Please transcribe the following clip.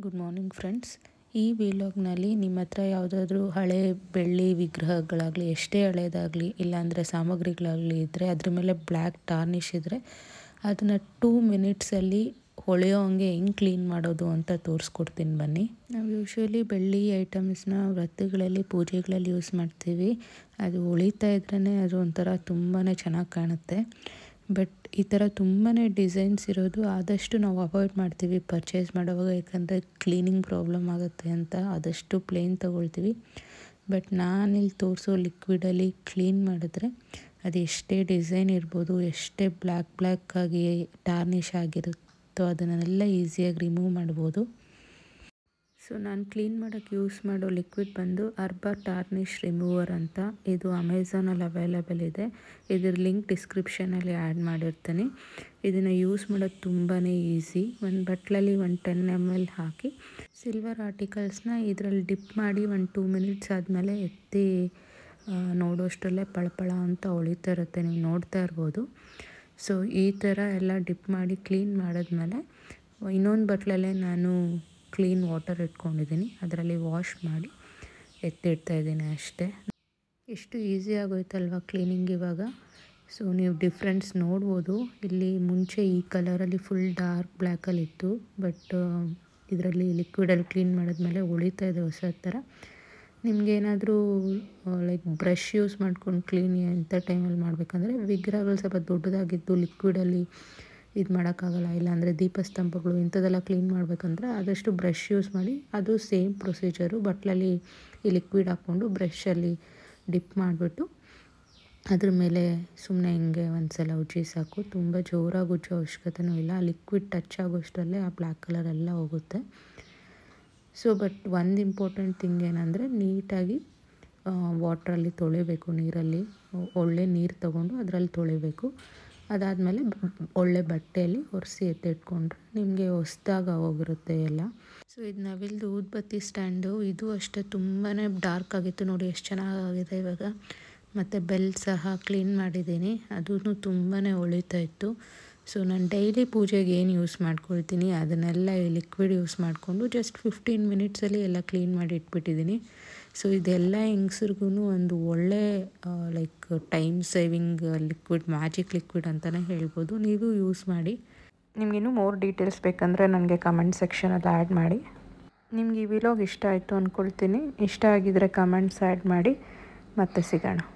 good morning friends ಈ ವಿಲಾಗ್ನಲ್ಲಿ ನಿಮ್ಮ ಹತ್ರ ಯಾವುದಾದ್ರೂ ಹಳೆ ಬೆಳ್ಳಿ ವಿಗ್ರಹಗಳಾಗಲಿ ಎಷ್ಟೇ ಹಳೇದಾಗಲಿ ಇಲ್ಲಾಂದರೆ ಸಾಮಗ್ರಿಗಳಾಗಲಿ ಇದ್ದರೆ ಅದ್ರ ಮೇಲೆ ಬ್ಲ್ಯಾಕ್ ಟಾರ್ನಿಷ್ ಇದ್ದರೆ ಅದನ್ನು ಟೂ ಮಿನಿಟ್ಸಲ್ಲಿ ಹೊಳೆಯೋ ಹಂಗೆ ಹೆಂಗೆ ಕ್ಲೀನ್ ಮಾಡೋದು ಅಂತ ತೋರಿಸ್ಕೊಡ್ತೀನಿ ಬನ್ನಿ ನಾವು ಯೂಶ್ವಲಿ ಬೆಳ್ಳಿ ಐಟಮ್ಸ್ನ ವ್ರತಗಳಲ್ಲಿ ಪೂಜೆಗಳಲ್ಲಿ ಯೂಸ್ ಮಾಡ್ತೀವಿ ಅದು ಉಳಿತಾ ಇದ್ರೇ ಅದು ಒಂಥರ ತುಂಬಾ ಚೆನ್ನಾಗಿ ಕಾಣುತ್ತೆ ಬಟ್ ಈ ಥರ ತುಂಬಾ ಡಿಸೈನ್ಸ್ ಇರೋದು ಆದಷ್ಟು ನಾವು ಅವಾಯ್ಡ್ ಮಾಡ್ತೀವಿ ಪರ್ಚೇಸ್ ಮಾಡೋವಾಗ ಯಾಕಂದರೆ ಕ್ಲೀನಿಂಗ್ ಪ್ರಾಬ್ಲಮ್ ಆಗುತ್ತೆ ಅಂತ ಆದಷ್ಟು ಪ್ಲೇನ್ ತೊಗೊಳ್ತೀವಿ ಬಟ್ ನಾನಿಲ್ಲಿ ತೋರಿಸೋ ಲಿಕ್ವಿಡಲ್ಲಿ ಕ್ಲೀನ್ ಮಾಡಿದ್ರೆ ಅದು ಎಷ್ಟೇ ಡಿಸೈನ್ ಇರ್ಬೋದು ಎಷ್ಟೇ ಬ್ಲ್ಯಾಕ್ ಬ್ಲ್ಯಾಕ್ ಆಗಿ ಟಾರ್ನಿಷ್ ಆಗಿರುತ್ತೋ ಅದನ್ನೆಲ್ಲ ಈಸಿಯಾಗಿ ರಿಮೂವ್ ಮಾಡ್ಬೋದು ಸೊ ನಾನು ಕ್ಲೀನ್ ಮಾಡೋಕ್ಕೆ ಯೂಸ್ ಮಾಡೋ ಲಿಕ್ವಿಡ್ ಬಂದು ಅರ್ಬಾ ಟಾರ್ನಿಷ್ ರಿಮೂವರ್ ಅಂತ ಇದು ಅಮೆಝಾನಲ್ಲಿ ಅವೈಲೇಬಲ್ ಇದೆ ಇದ್ರ ಲಿಂಕ್ ಡಿಸ್ಕ್ರಿಪ್ಷನಲ್ಲಿ ಆ್ಯಡ್ ಮಾಡಿರ್ತೀನಿ ಇದನ್ನು ಯೂಸ್ ಮಾಡೋದು ತುಂಬಾ ಈಸಿ ಒಂದು ಬಟ್ಲಲ್ಲಿ ಒಂದು ಟೆನ್ ಎಮ್ ಎಲ್ ಹಾಕಿ ಸಿಲ್ವರ್ ಆರ್ಟಿಕಲ್ಸ್ನ ಇದರಲ್ಲಿ ಡಿಪ್ ಮಾಡಿ ಒಂದು ಟೂ ಮಿನಿಟ್ಸ್ ಆದಮೇಲೆ ಎತ್ತಿ ನೋಡೋಷ್ಟರಲ್ಲೇ ಪಳಪಳ ಅಂತ ಹೊಳಿತಾ ಇರುತ್ತೆ ನೀವು ನೋಡ್ತಾ ಇರ್ಬೋದು ಸೊ ಈ ಥರ ಎಲ್ಲ ಡಿಪ್ ಮಾಡಿ ಕ್ಲೀನ್ ಮಾಡಿದ್ಮೇಲೆ ಇನ್ನೊಂದು ಬಟ್ಲಲ್ಲೇ ನಾನು ಕ್ಲೀನ್ ವಾಟರ್ ಇಟ್ಕೊಂಡಿದ್ದೀನಿ ಅದರಲ್ಲಿ ವಾಶ್ ಮಾಡಿ ಎತ್ತಿಡ್ತಾ ಇದ್ದೀನಿ ಅಷ್ಟೇ ಎಷ್ಟು ಈಸಿ ಆಗೋಯ್ತಲ್ವ ಕ್ಲೀನಿಂಗ್ ಇವಾಗ ಸೊ ನೀವು ಡಿಫ್ರೆನ್ಸ್ ನೋಡ್ಬೋದು ಇಲ್ಲಿ ಮುಂಚೆ ಈ ಕಲರಲ್ಲಿ ಫುಲ್ ಡಾರ್ಕ್ ಬ್ಲ್ಯಾಕಲ್ಲಿ ಇತ್ತು ಬಟ್ ಇದರಲ್ಲಿ ಲಿಕ್ವಿಡಲ್ಲಿ ಕ್ಲೀನ್ ಮಾಡಿದ್ಮೇಲೆ ಉಳಿತಾ ಇದೆ ಹೊಸ ಥರ ನಿಮಗೇನಾದರೂ ಲೈಕ್ ಬ್ರಷ್ ಯೂಸ್ ಮಾಡ್ಕೊಂಡು ಕ್ಲೀನ್ ಎಂಥ ಟೈಮಲ್ಲಿ ಮಾಡಬೇಕಂದ್ರೆ ವಿಗ್ರಹಗಳು ಸ್ವಲ್ಪ ದೊಡ್ಡದಾಗಿದ್ದು ಲಿಕ್ವಿಡಲ್ಲಿ ಇದು ಮಾಡೋಕ್ಕಾಗಲ್ಲ ಇಲ್ಲಾಂದರೆ ದೀಪಸ್ತಂಭಗಳು ಇಂಥದ್ದೆಲ್ಲ ಕ್ಲೀನ್ ಮಾಡಬೇಕಂದ್ರೆ ಆದಷ್ಟು ಬ್ರಷ್ ಯೂಸ್ ಮಾಡಿ ಅದು ಸೇಮ್ ಪ್ರೊಸೀಜರು ಬಟ್ಲಲ್ಲಿ ಈ ಲಿಕ್ವಿಡ್ ಹಾಕ್ಕೊಂಡು ಬ್ರಷಲ್ಲಿ ಡಿಪ್ ಮಾಡಿಬಿಟ್ಟು ಅದ್ರ ಮೇಲೆ ಸುಮ್ಮನೆ ಹಿಂಗೆ ಒಂದು ಸಲ ಉಜ್ಜಿ ಸಾಕು ತುಂಬ ಜೋರಾಗಿ ಉಜ್ಜೋ ಅವಶ್ಯಕತೆಯೂ ಇಲ್ಲ ಆ ಲಿಕ್ವಿಡ್ ಟಚ್ ಆಗೋಷ್ಟರಲ್ಲೇ ಆ ಬ್ಲ್ಯಾಕ್ ಕಲರ್ ಎಲ್ಲ ಹೋಗುತ್ತೆ ಸೊ ಬಟ್ ಒಂದು ಇಂಪಾರ್ಟೆಂಟ್ ಥಿಂಗ್ ಏನಂದರೆ ನೀಟಾಗಿ ವಾಟ್ರಲ್ಲಿ ತೊಳಿಬೇಕು ನೀರಲ್ಲಿ ಒಳ್ಳೆ ನೀರು ತೊಗೊಂಡು ಅದರಲ್ಲಿ ತೊಳಿಬೇಕು ಅದಾದಮೇಲೆ ಒಳ್ಳೆ ಬಟ್ಟೆಯಲ್ಲಿ ಒರೆಸಿ ಎತ್ತಿಟ್ಕೊಂಡ್ರೆ ನಿಮಗೆ ಹೊಸ್ದಾಗ ಹೋಗಿರುತ್ತೆ ಎಲ್ಲ ಸೊ ಇದು ನವಿಲ್ದು ಊದ್ಬತ್ತಿ ಸ್ಟ್ಯಾಂಡು ಇದು ಅಷ್ಟೇ ತುಂಬಾ ಡಾರ್ಕ್ ಆಗಿತ್ತು ನೋಡಿ ಎಷ್ಟು ಚೆನ್ನಾಗಾಗಿದೆ ಇವಾಗ ಮತ್ತು ಬೆಲ್ ಸಹ ಕ್ಲೀನ್ ಮಾಡಿದ್ದೀನಿ ಅದೂ ತುಂಬಾ ಹೊಳಿತಾ ಇತ್ತು ಸೊ ನಾನು ಡೈಲಿ ಪೂಜೆಗೆ ಏನು ಯೂಸ್ ಮಾಡ್ಕೊಳ್ತೀನಿ ಅದನ್ನೆಲ್ಲ ಈ ಲಿಕ್ವಿಡ್ ಯೂಸ್ ಮಾಡಿಕೊಂಡು ಜಸ್ಟ್ ಫಿಫ್ಟೀನ್ ಮಿನಿಟ್ಸಲ್ಲಿ ಎಲ್ಲ ಕ್ಲೀನ್ ಮಾಡಿ ಇಟ್ಬಿಟ್ಟಿದ್ದೀನಿ ಸೊ ಇದೆಲ್ಲ ಹೆಂಗಸ್ರಿಗೂ ಒಂದು ಒಳ್ಳೆ like time saving liquid magic liquid ಅಂತಲೇ ಹೇಳ್ಬೋದು ನೀವು ಯೂಸ್ ಮಾಡಿ ನಿಮಗಿನ್ನೂ ಮೋರ್ ಡೀಟೇಲ್ಸ್ ಬೇಕಂದರೆ ನನಗೆ ಕಮೆಂಟ್ ಸೆಕ್ಷನಲ್ಲಿ ಆ್ಯಡ್ ಮಾಡಿ ನಿಮ್ಗೆ ಈ ವಿಲಾಗ್ ಇಷ್ಟ ಆಯಿತು ಅಂದ್ಕೊಳ್ತೀನಿ ಇಷ್ಟ ಆಗಿದರೆ ಕಮೆಂಟ್ಸ್ ಆ್ಯಡ್ ಮಾಡಿ ಮತ್ತೆ ಸಿಗೋಣ